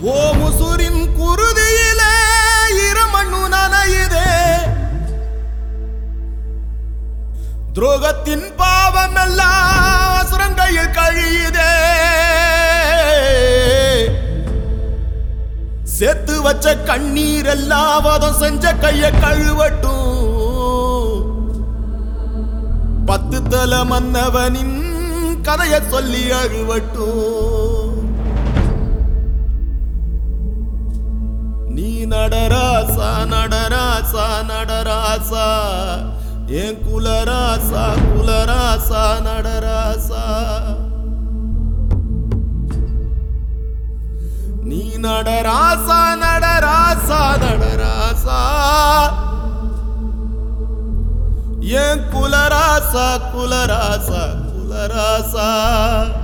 ஓ முசுரின் குருதியிலே இரமண்ணு நனையுதே துரோகத்தின் பாவம் எல்லாம் சுரங்கையில் கழியுதே சேர்த்து வச்ச கண்ணீர் எல்லாம் வதம் செஞ்ச கைய கழுவட்டும் பத்து தல மன்னவனின் கதைய சொல்லி அழுவட்டும் நீ நடராசா நடராசா நடராசா என் குலராசா குலராசா நடராசா நீ நடராசா நடராசா நடராசா என் குலராசா குலராசா குலராசா